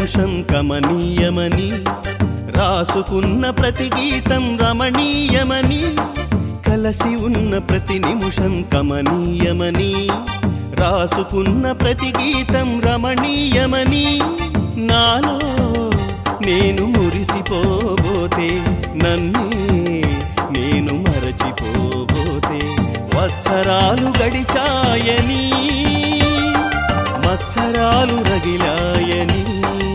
నిమిషం కమనీయమని రాసుకున్న ప్రతి గీతం రమణీయమని కలసి ఉన్న ప్రతి నిమిషం కమనీయమని రాసుకున్న ప్రతి గీతం రమణీయమని నాలో నేను మురిసిపోబోతే నన్నే నేను మరచిపోబోతే వత్సరాలు గడిచాయని మత్సరాలు రగిలాయని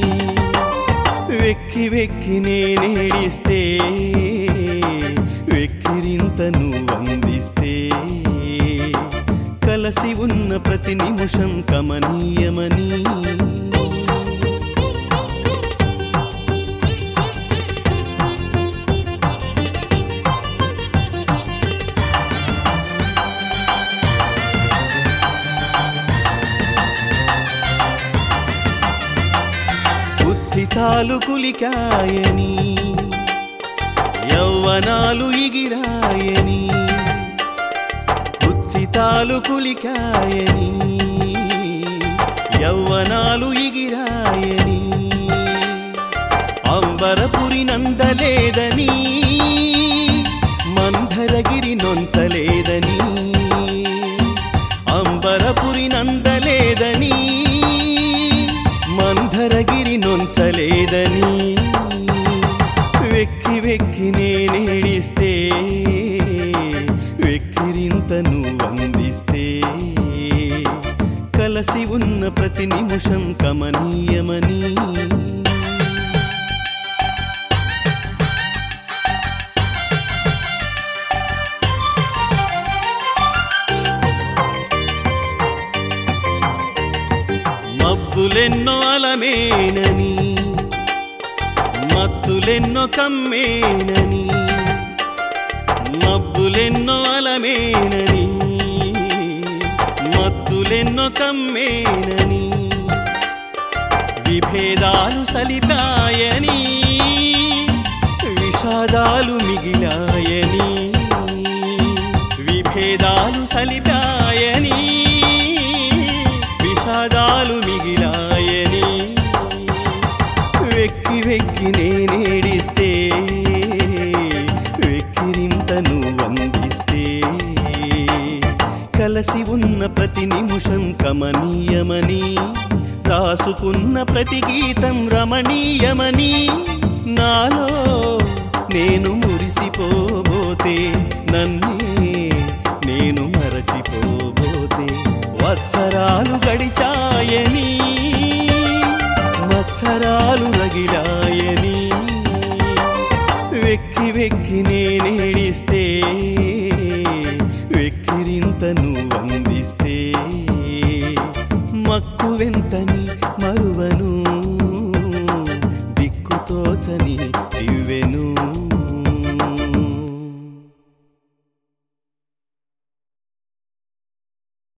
వెక్కి వెక్కి నేనేడిస్తే వెక్కిరింత నువ్వందిస్తే కలసి ఉన్న ప్రతి నిమిషం కమనీయమని ఉత్సితాలు కులికాయని యౌవనాలు ఇగిరాయని ఉత్సితాలు కులికాయని యౌవనాలు ఇగిరాయని అంబరపురి నందలేదని మంధరగిరి నొంచలేదని అంబరపురి నందలేదని మంధరగిరి నొంచలేదని వెక్కి వెక్కి నేనేడిస్తే వెక్కిరింత నువ్వందిస్తే కలసి ఉన్న ప్రతి నిమిషం కమనీయమని మబ్బులెన్నో అలమేనని మత్తులెన్నో కమ్మేనని మబ్బులెన్నో అలమేనని మత్తులెన్నో కమ్మేనని విభేదాలు సలిపాయని విషాదాలు మిగిలాయని విభేదాలు సలిపాయని విషాదాలు మిగిలాయని వెక్కి వెక్కి నేనేడిస్తే వెక్కిరింత నువ్వందిస్తే కలసి ఉన్న ప్రతి నిమిషం కమనీయమని రాసుకున్న ప్రతి గీతం రమణీయమని నాలో నేను మురిసిపోబోతే నన్నే నేను మరచిపోబోతే వత్సరాలు గడిచాయని మత్సరాలు రగిలాయని వెక్కి వెక్కి నేనేడిస్తే వెక్కిరింత నువ్వందిస్తే మక్కు వెంట